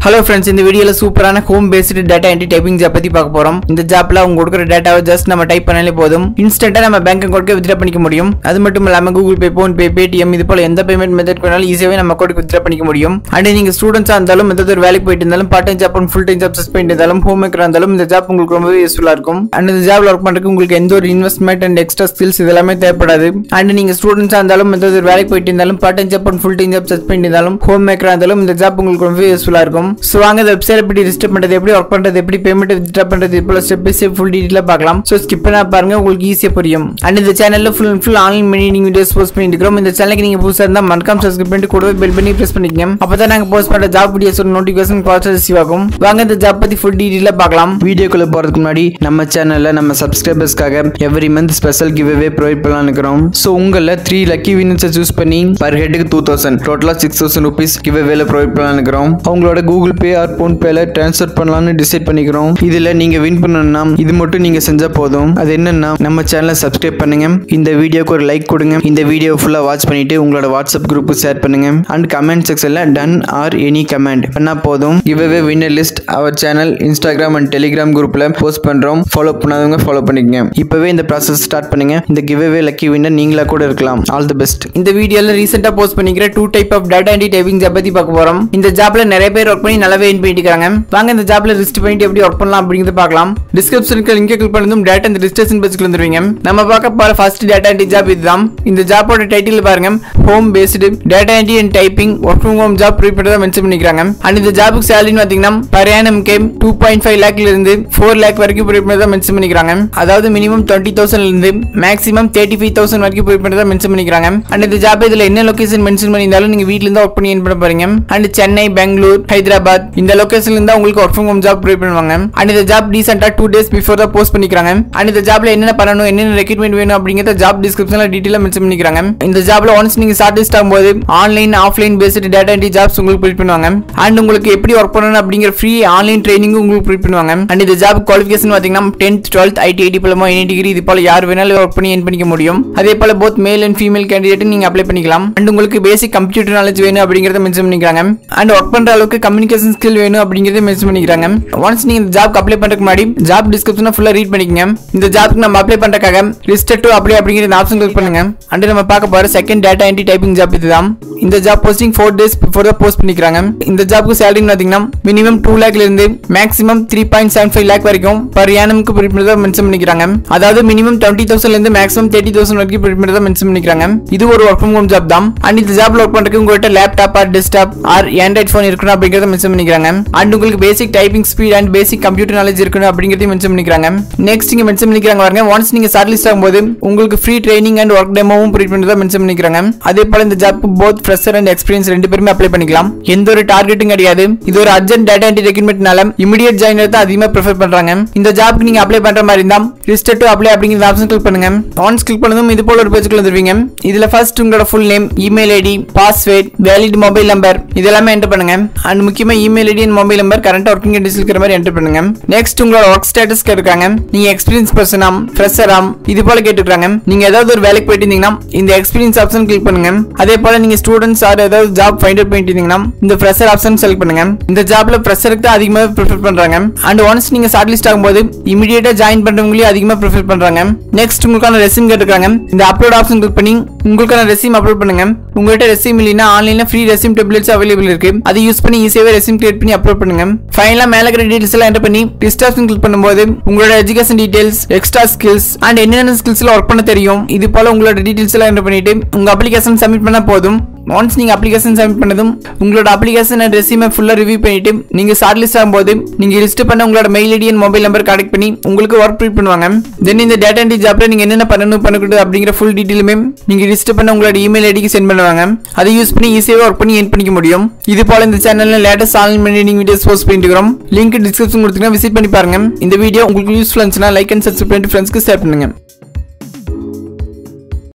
hello friends இந்த வீடியோல சூப்பரான home based data entry typing job பத்தி பார்க்க போறோம் இந்த ஜாப்ல அவங்க கொடுக்குற டேட்டாவை ஜஸ்ட் நம்ம டைப் பண்ணாலே போதும் இன்ஸ்டன்ட்டா நம்ம பேங்க் அக்கௌண்ட்க்கு வித்ட்ரா பண்ணிக்க முடியும் அது மட்டும் இல்லாம Google Pay PhonePe Paytm இது போல எந்த பேமெண்ட் மெத்தட் வேணாலும் ஈஸியாவே நம்ம அக்கௌண்ட்க்கு வித்ட்ரா பண்ணிக்க முடியும் அண்ட் நீங்க ஸ்டூடெண்ட்ஸா இருந்தாலும் எந்த ஒரு வேலைக்கு போயிட்டு இருந்தாலும் part time job full time job சஸ் பண்ணிட்டு இருந்தாலும் ஹோம் மேக்கரா இருந்தாலும் இந்த ஜாப் உங்களுக்கு ரொம்பவே யூஸ்ஃபுல்லா இருக்கும் அண்ட் இந்த ஜாப்ல ஒர்க் பண்றதுக்கு உங்களுக்கு எந்த ஒரு இன்வெஸ்ட்மெண்ட் அண்ட் எக்ஸ்ட்ரா ஸ்கில்ஸ் இதெல்லாமே தேவைப்படாது அண்ட் நீங்க ஸ்டூடெண்ட்ஸா இருந்தாலும் எந்த ஒரு வேலைக்கு போயிட்டு இருந்தாலும் part time job full time job சஸ் பண்ணிட்டு இருந்தாலும் ஹோம் மேக்கரா இருந்தாலும் இந்த ஜாப் உங்களுக்கு ரொம்பவே யூஸ்ஃபுல்லா இருக்கும் ஸோ வாங்க இந்த வெப்சைட் எப்படி ரிஜிஸ்டர் பண்றது எப்படி ஒர்க் பண்றது எப்படி பேமெண்ட் வித்ட்ரா பண்றது இது போல ஸ்டெப் பை ஸ்டெப் ஃபுல் டீட்டெயிலாக பார்க்கலாம் ஸோ ஸ்கிப் பண்ணா பாருங்க உங்களுக்கு ஈஸியாக புரியும் அண்ட் இந்த சேனல்ல full and full online meaning videos post பண்ணிட்டு இருக்கிறோம் இந்த சேனலுக்கு நீங்க புதுசாக இருந்தால் மறக்காம சப்ஸ்கிரைப் பண்ணிட்டு கூடவே பெல் பண்ணி ப்ரெஸ் பண்ணிக்கங்க அப்பதான் நாங்க போஸ்ட் பண்ற job videos notification calls receive ஆகும் வாங்க இந்த ஜாப் பத்தி ஃபுல் டீட்டெயிலாக பார்க்கலாம் வீடியோக்குள்ள போறதுக்கு முன்னாடி நம்ம சேனல்ல நம்ம சப்ஸ்கிரைபர்ஸ்க்காக every month special give away provide பண்ணலாம் இருக்கிறோம் ஸோ உங்களில் த்ரீ லக்கி வின்னர்ஸை சூஸ் பண்ணி பர் ஹெட்டுக்கு டூ தௌசண்ட் டோட்டலாக சிக்ஸ் தௌசண்ட் ருபீஸ் கிவ் அவேல ப்ரொவைட் பண்ணலாம் இருக்கிறோம் அவங்களோட கூகுள் பே ஆர் ஃபோன் பேல ட்ரான்ஸ்ஃபர் பண்ணலாம்னு டிசைட் பண்ணிக்கிறோம் இதுல நீங்க வின் பண்ணணும்னா இது மட்டும் நீங்க செஞ்சா போதும் அது என்னன்னா நம்ம சேனலை சப்ஸ்கிரைப் பண்ணுங்க இந்த வீடியோக்கு ஒரு லைக் கொடுங்க இந்த வீடியோ ஃபுல்லா வாட்ச் பண்ணிட்டு உங்களோட வாட்ஸ்அப் குரூப் ஷேர் பண்ணுங்க அண்ட் கமெண்ட் செக்ஷன்ல டன் ஆர் எனி கமெண்ட் பண்ணா போதும் giveaway winner list our channel Instagram and Telegram குரூப்ல போஸ்ட் பண்றோம் ஃபாலோ பண்ணாதவங்க ஃபாலோ பண்ணிக்கங்க இப்பவே இந்த ப்ராசஸ் ஸ்டார்ட் பண்ணுங்க இந்த கிவ்அவே லக்கி வின்னர் நீங்களா கூட இருக்கலாம் ஆல் தி பெஸ்ட் இந்த வீடியோல ரீசெண்டா போஸ்ட் பண்ணிக்கிற two type of data entry typing job பத்தி பார்க்க போறோம் இந்த ஜாப்ல நிறைய பேர் ஒர்க் பண்ணி நல்லாவே என் பண்ணிட்டு இருக்காங்க வாங்க இந்த ஜாப்ல ரிஜிஸ்டர் பண்ணிட்டு எப்படி ஒர்க் பண்ணலாம் அப்படிங்கறத பார்க்கலாம் டிஸ்கிரிப்ஷனுக்கு லிங்க் கிளிக் பண்ணதும் டேட்டா இந்த ரிஜிஸ்ட்ரேஷன் பேஜ்க்கு வந்துருவீங்க நம்ம பார்க்க போற ஃபர்ஸ்ட் டேட்டா என்ட்ரி ஜாப் இதுதான் இந்த ஜாப்போட டைட்டில் பாருங்க home based data entry and typing work from home job ப்ரீபெய்டா மென்ஷன் பண்ணிக்கிறாங்க அண்ட் இந்த ஜாபுக்கு சேலரின்னு பாத்தீங்கன்னா per annum came two point five லேக்ல இருந்து ஃபோர் லேக் வரைக்கும் ப்ரீபெய்டா மென்ஷன் பண்ணிக்கிறாங்க அதாவது மினிமம் டுவெண்ட்டி தௌசண்ட்ல இருந்து மேக்ஸிமம் தேர்ட்டி ஃபைவ் தௌசண்ட் வரைக்கும் ப்ரீபெய்டா மென்ஷன் பண்ணிக்கிறாங்க அண்ட் இந்த ஜாப் இதுல என்ன லொகேஷன் மென்ஷன் பண்ணியிருந்தாலும் நீங்க வீட்ல இருந்து ஒர்க் பண்ணி என் பண்ண போறீங்க அண்ட் சென்னை பெங்களூர் ஹைதராபாத் இந்த லொகேஷன்ல இருந்தா உங்களுக்கு ஒர்க் ஃப்ரம் ஹோம் ஜாப் ப்ரீ பண்ணுவாங்க அண்ட் இந்த ஜாப் டீசெண்டா டூ டேஸ் பிஃபோர் தான் போஸ்ட் பண்ணிக்கிறாங்க அண்ட் இந்த ஜாப்ல என்னென்ன பண்ணணும் என்னென்ன ரெக்ரூட்மெண்ட் வேணும் அப்படிங்கறத ஜாப் டிஸ்கிரிப்ஷன்ல டீடைலா மென்ஷன் பண்ணிக்கிறாங்க இந்த ஜாப்ல ஒன்ஸ் நீங்க ஷார்ட் லிஸ்ட் ஆகும்போது online offline based data entry jobs உங்களுக்கு ப்ரீ பண்ணுவாங்க அண்ட் உங்களுக்கு எப்படி ஒர்க் பண்ணணும் அப்படிங்கிற ஃப்ரீ ஆன்லைன் ட்ரைனிங் உங்களுக்கு ப்ரீ பண்ணுவாங்க அண்ட் இந்த ஜாப் குவாலிஃபிகேஷன் பாத்தீங்கன்னா tenth twelfth IT IT diploma any degree இது போல யார் வேணாலும் ஒர்க் பண்ணி என் பண்ணிக்க முடியும் அதே போல both male and female candidate நீங்க அப்ளை பண்ணிக்கலாம் அண்ட் உங்களுக்கு பேசிக் கம்ப்யூட்டர் நாலேஜ் வேணும் அப்படிங்கறத மென்ஷன் பண்ணிக்கிறாங்க அண்ட் ஒர்க் பண்ற அளவுக்கு கம்யூனிகேஷன் ஸ்கில் வேணும் அப்படிங்கறத மென்ஷன் பண்ணிக்கிறாங்க ஒன்ஸ் நீங்க இந்த ஜாப் அப்ளை பண்றதுக்கு முன்னாடி ஜாப் டிஸ்கிரிப்ஷனை ஃபுல்லா ரீட் பண்ணிக்கங்க இந்த ஜாப்க்கு நம்ம அப்ளை பண்றதுக்காக லிஸ்டட் டு அப்ளை அப்படிங்கிற இந்த ஆப்ஷன் கிளிக் பண்ணுங்க அண்ட் நம்ம பார்க்க போற second data entry typing job இதுதான் இந்த job posting four days before தான் போஸ்ட் பண்ணிக்கிறாங்க இந்த ஜாப்க்கு சேலரி பாத்தீங்கன்னா மினிமம் டூ லேக்ல இருந்து maximum three point seven five lakh வரைக்கும் பர் யானமுக்கு ப்ரிப்பேர் தான் மென்ஷன் பண்ணிக்கிறாங்க அதாவது மினிமம் டுவெண்ட்டி தௌசண்ட்ல இருந்து மேக்ஸிமம் தேர்ட்டி தௌசண்ட் வரைக்கும் ப்ரிப்பேர் தான் மென்ஷன் பண்ணிக்கிறாங்க இது ஒரு ஒர்க் ஃப்ரம் ஹோம் ஜாப் தான் அண்ட் இந்த ஜாப்ல ஒர்க் பண்றதுக்கு உங்கள்கிட்ட laptop or desktop R Android phone இருக்கணும் அப்படிங்கறத மென்ஷன் பண்ணிக்கிறாங்க அண்ட் உங்களுக்கு basic typing speed and basic computer knowledge இருக்கணும் அப்படிங்கறதையும் மென்ஷன் பண்ணிக்கிறாங்க நெக்ஸ்ட் நீங்க மென்ஷன் பண்ணிக்கிறாங்க பாருங்க ஒன்ஸ் நீங்க ஷார்ட் லிஸ்ட் ஆகும்போது உங்களுக்கு ஃப்ரீ ட்ரைனிங் அண்ட் ஒர்க் டெமோவும் ப்ரீட் பண்ணி தான் மென்ஷன் பண்ணிக்கிறாங்க அதே போல இந்த job both fresher and experience ரெண்டு பேருமே அப்ளை பண்ணிக்கலாம் எந்த ஒரு டார்கெட்டும் கிடையாது இது ஒரு அர்ஜென்ட் டேட்டா என்ட்ரி ரெக்ரூட்மெண்ட்னால இமிடியட் ஜாயினர் தான் அதிகமா ப்ரிஃபர் பண்றாங்க இந்த ஜாப்க்கு நீங்க அப்ளை பண்ற மாதிரி இருந்தா ரிஜிஸ்டர் டு அப்ளை அப்படிங்கிற ஆப்ஷன் கிளிக் பண்ணுங்க ஒன்ஸ் கிளிக் பண்ணதும் இது போல ஒரு பேஜுக்கு வந்துருவீங்க இதுல ஃபர்ஸ்ட் உங்களோட full name email ID password valid mobile number இதெல்லாமே என்டர் பண்ணுங்க அண்ட் முக்கியமா email ID and mobile number current working condition இருக்கிற மாதிரி என்டர் பண்ணுங்க நெக்ஸ்ட் உங்களோட ஒர்க் ஸ்டேட்டஸ் கேட்டிருக்காங்க நீங்க எக்ஸ்பீரியன்ஸ் பர்சனாம் ஃப்ரெஷராம் இது போல கேட்டிருக்காங்க நீங்க ஏதாவது ஒரு வேலைக்கு போயிட்டு இருந்தீங்கன்னா இந்த எக்ஸ்பீரியன்ஸ் ஆப்ஷன் கிளிக் பண்ணுங்க அதே போல நீங்க ஸ்டூடெண்ட்ஸ் ஆர் ஏதாவது ஜாப் ஃபைண்ட் அவுட் பண்ணிட்டு இருந்தீங்கன்னா இந்த ஃப்ரெஷர் ஆப்ஷன் செலக்ட் பண்ணுங்க இந்த ஜாப்ல ஃப்ரெஷருக்கு தான் அதிகமாக ப்ரிஃபர் பண்றாங்க அண்ட் ஒன்ஸ் நீங்க ஷார்ட் லிஸ்ட் ஆகும்போது இமீடியட்டா ஜாயின் பண்றவங்களையும் அதிகமாக ப்ரிஃபர் பண்றாங்க நெக்ஸ்ட் உங்களுக்கான ரெசிம் கேட்டிருக்காங்க இந்த அப்லோட் ஆப்ஷன் கிளிக் பண்ணி உங்களுக்கான ரெசிம் அப்லோட் பண்ணுங்க உங்கள்கிட்ட ரெசிம் இல்லைன்னா ஆன்லைன்ல ஃப்ரீ ரெசிம் டெப்லெட்ஸ் அவைலபிள் இருக்கு அதை யூஸ் பண்ணி ஈஸியாவே ரெசிம் கிரியேட் பண்ணி அப்லோட் பண்ணுங்க ஃபைனலா மேல இருக்கிற டீடைல்ஸ் எல்லாம் என்டர் பண்ணி லிஸ்ட் ஆப்ஷன் கிளிக் பண்ணும்போது உங்களோட education details extra skills and என்னென்ன ஸ்கில்ஸ்ல ஒர்க் பண்ண தெரியும் இது போல உங்களோட டீடைல்ஸ் எல்லாம் என்டர் பண்ணிட்டு உங்க அப்ளிகேஷன் சப்மிட் பண்ணா போதும் ஒன்ஸ் நீங்க அப்ளிகேஷன் சப்மிட் பண்ணதும் உங்களோட அப்ளிகேஷன் அண்ட் ரெசியூமை ஃபுல்லா ரிவ்யூ பண்ணிட்டு நீங்க ஷார்ட் லிஸ்ட் ஆகும்போது நீங்க லிஸ்ட் பண்ண உங்களோட mail ID and mobile number connect பண்ணி உங்களுக்கு ஒர்க் ப்ரீட் பண்ணுவாங்க தென் இந்த டேட்டா என்ட்ரி ஜாப்ல நீங்க என்னென்ன பண்ணணும் பண்ணக்கூடாது அப்படிங்கிற ஃபுல் டீட்டெயிலுமே நீங்க லிஸ்ட் பண்ண உங்களோட இமெயில் ஐடிக்கு சென்ட் பண்ணுவாங்க அதை யூஸ் பண்ணி ஈஸியாக ஒர்க் பண்ணி என் பண்ணிக்க முடியும் இது போல இந்த சேனல்ல latest online meaning videos post பண்ணிட்டு இருக்கிறோம் லிங்க் டிஸ்கிரிப்ஷன் கொடுத்தீங்கன்னா விசிட் பண்ணி பாருங்க இந்த வீடியோ உங்களுக்கு யூஸ்ஃபுல் இருந்துச்சுன்னா லைக் அண்ட் சப்ஸ்கிரைப் பண்ணிட்டு ஃப்ரெண்ட்ஸ்க்கு ஷேர் பண்ணுங்க